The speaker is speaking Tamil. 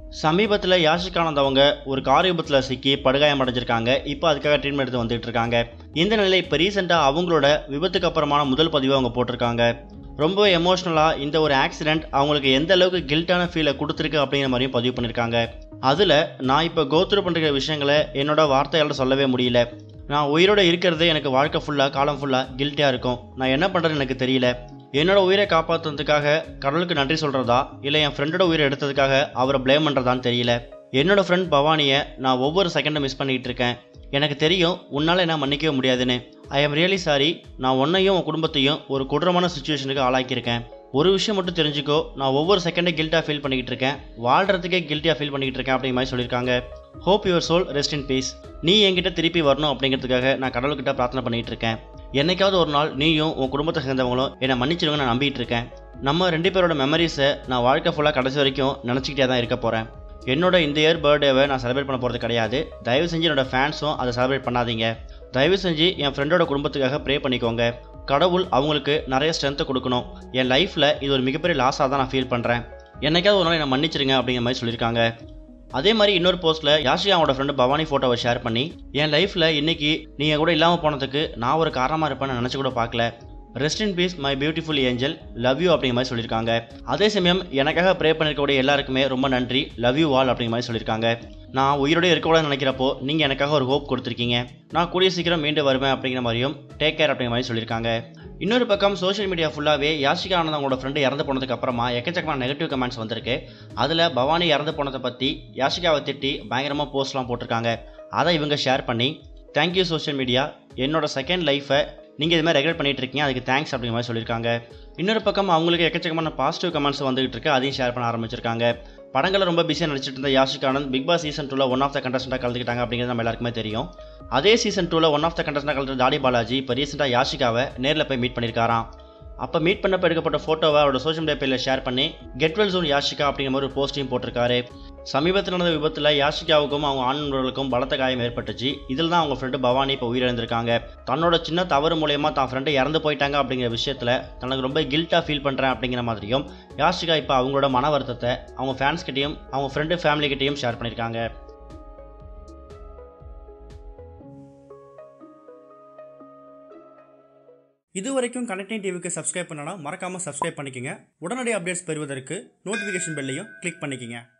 சமீபத்தில் யாஷிகானந்த் அவங்க ஒரு கார் விபத்தில் சிக்கி படுகாயம் அடைஞ்சிருக்காங்க இப்போ அதுக்காக ட்ரீட்மெண்ட் எடுத்து வந்துட்டு இருக்காங்க இந்த நிலையில் இப்போ ரீசெண்டாக அவங்களோட விபத்துக்கு அப்புறமான முதல் பதிவை அவங்க போட்டிருக்காங்க ரொம்ப எமோஷ்னலாக இந்த ஒரு ஆக்சிடென்ட் அவங்களுக்கு எந்த அளவுக்கு கில்ட்டான ஃபீலை கொடுத்துருக்கு அப்படிங்கிற மாதிரியும் பதிவு பண்ணியிருக்காங்க அதில் நான் இப்போ கோத்ரூ பண்ணுற விஷயங்களை என்னோட வார்த்தையால் சொல்லவே முடியல நான் உயிரோட இருக்கிறதே எனக்கு வாழ்க்கை ஃபுல்லாக காலம் ஃபுல்லாக கில்ட்டியாக இருக்கும் நான் என்ன பண்ணுறதுன்னு எனக்கு தெரியல என்னோட உயிரை காப்பாற்றுறதுக்காக கடவுளுக்கு நன்றி சொல்கிறதா இல்லை என் ஃப்ரெண்டோட உயிரை எடுத்ததுக்காக அவரை ப்ளேம் பண்ணுறதான்னு தெரியல என்னோட ஃப்ரெண்ட் பவானியை நான் ஒவ்வொரு செகண்டும் மிஸ் பண்ணிகிட்டு இருக்கேன் எனக்கு தெரியும் உன்னால் என்ன மன்னிக்கவே முடியாதுன்னு ஐ எம் ரியலி சாரி நான் உன்னையும் உன் குடும்பத்தையும் ஒரு கொடூரமான சுச்சுவேஷனுக்கு ஆளாக்கியிருக்கேன் ஒரு விஷயம் மட்டும் தெரிஞ்சுக்கோ நான் ஒவ்வொரு செகண்டும் கில்ட்டாக ஃபீல் பண்ணிக்கிட்டு இருக்கேன் வாழ்கிறதுக்கே கில்ட்டியாக ஃபீல் பண்ணிக்கிட்டு இருக்கேன் அப்படிங்கிற மாதிரி சொல்லியிருக்காங்க hope your soul rest in peace நீ என்கிட்ட திருப்பி வரணும் அப்படிங்கிறதுக்காக நான் கடவுள்கிட்ட பிரார்த்தனை பண்ணிகிட்டு இருக்கேன் என்னைக்காவது ஒரு நாள் நீயும் உன் குடும்பத்தை சேர்ந்தவங்களும் என்னை மன்னிச்சிருங்க நான் நம்பிட்டு இருக்கேன் நம்ம ரெண்டு பேரோட மெமரிஸை நான் வாழ்க்கை ஃபுல்லாக கடைசி வரைக்கும் நினச்சிக்கிட்டே தான் இருக்க போகிறேன் என்னோட இந்த இயர் பர்த்டேவை நான் செலிப்ரேட் பண்ண போகிறது கிடையாது தயவு செஞ்சு என்னோட ஃபேன்ஸும் அதை செலிப்ரேட் பண்ணாதீங்க தயவு செஞ்சு என் ஃப்ரெண்டோட குடும்பத்துக்காக ப்ரே பண்ணிக்கோங்க கடவுள் அவங்களுக்கு நிறைய ஸ்ட்ரென்த்தை கொடுக்கணும் என் லைஃப்பில் இது ஒரு மிகப்பெரிய லாஸாக தான் நான் ஃபீல் பண்ணுறேன் என்னைக்காவது ஒரு நாள் என்னை மன்னிச்சிருங்க அப்படிங்கிற மாதிரி சொல்லியிருக்காங்க அதே மாதிரி இன்னொரு போஸ்ட்டில் யாஷிகாவோட ஃப்ரெண்டு பவானி ஃபோட்டோவை ஷேர் பண்ணி என் லைஃப்பில் இன்னைக்கு நீங்கள் கூட இல்லாமல் போனதுக்கு நான் ஒரு காரணமாக இருப்பேன்னு நினச்சி கூட பார்க்கல rest in peace my beautiful angel love you அப்படிங்கிற மாதிரி சொல்லியிருக்காங்க அதே சமயம் எனக்காக ப்ரே பண்ணிருக்கக்கூடிய எல்லாருக்குமே ரொம்ப நன்றி லவ் யூ ஆல் அப்படிங்கிற மாதிரி சொல்லியிருக்காங்க நான் உயிரோட இருக்கக்கூடாதுன்னு நினைக்கிறப்போ நீங்கள் எனக்காக ஒரு ஹோப் கொடுத்துருக்கீங்க நான் கூடிய சீக்கிரம் மீண்டு வருவேன் அப்படிங்கிற மாதிரியும் டேக் கேர் அப்படிங்கிற மாதிரி சொல்லியிருக்காங்க இன்னொரு பக்கம் சோஷியல் மீடியா ஃபுல்லாகவே யாஷிகா ஆனந்த் அவங்களோட ஃப்ரெண்டு இறந்து போனதுக்கு அப்புறமா எக்கச்சக்கமான நெகட்டிவ் கமெண்ட்ஸ் வந்திருக்கு அதில் பவானி இறந்து போனதை பற்றி யாஷிகாவை திட்டி பயங்கரமாக போஸ்ட்லாம் போட்டிருக்காங்க அதை இவங்க ஷேர் பண்ணி தேங்க்யூ சோஷியல் மீடியா என்னோட செகண்ட் லைஃபை நீங்கள் இது மாதிரி ரெகுலேட் பண்ணிட்டு இருக்கீங்க அதுக்கு தேங்க்ஸ் அப்படிங்கிற மாதிரி சொல்லியிருக்காங்க இன்னொரு பக்கம் அவங்களுக்கு எக்கச்சக்கமான பாசிட்டிவ் கமெண்ட்ஸ் வந்துகிட்டு இருக்கு அதையும் ஷேர் பண்ண ஆரம்பிச்சிருக்காங்க படங்களில் ரொம்ப பிஸியாக நடிச்சிட்டு இருந்த Yashik Anand Bigg Boss season டூவில் ஒன் ஆஃப் த கண்டஸ்டண்டாக கலந்துக்கிட்டாங்க அப்படிங்கிறது நம்ம எல்லாருக்குமே தெரியும் அதே சீசன் டூவில் ஒன் ஆஃப் த கண்டஸ்டண்டாக கலந்து தாடி பாலாஜி இப்போ ரீசெண்டாக யாஷிகாவை நேரில் போய் மீட் பண்ணியிருக்காராம் அப்போ மீட் பண்ணப்போ எடுக்கப்பட்ட ஃபோட்டோவை அவரோட சோஷியல் மீடியா பேஜில் ஷேர் பண்ணி கெட் வெல் ஜோன் யாஷிகா அப்படிங்கிற மாதிரி ஒரு போஸ்டையும் போட்டிருக்காரு சமீபத்தில் நடந்த விபத்தில் யாஷிகாவுக்கும் அவங்க ஆண்களுக்கும் பலத்த காயம் ஏற்பட்டுச்சு இதில் தான் அவங்க ஃப்ரெண்டு பவானி இப்போ உயிரிழந்திருக்காங்க தன்னோட சின்ன தவறு மூலயமா தான் ஃப்ரெண்டு இறந்து போயிட்டாங்க அப்படிங்கிற விஷயத்தில் தனக்கு ரொம்ப கில்ட்டாக ஃபீல் பண்ணுறேன் அப்படிங்கிற மாதிரியும் யாஷிகா இப்போ அவங்களோட மன வருத்தத்தை அவங்க ஃபேன்ஸ் கிட்டேயும் அவங்க ஃப்ரெண்டு ஃபேமிலி கிட்டேயும் ஷேர் பண்ணியிருக்காங்க இது வரைக்கும் கனெக்டிங் டிவிக்கு சப்ஸ்கிரைப் பண்ணனா மறக்காமல் சப்ஸ்கிரைப் பண்ணிக்கங்க உடனடி அப்டேட்ஸ் பெறுவதற்கு நோட்டிஃபிகேஷன் பெல்லையும் கிளிக் பண்ணிக்கங்க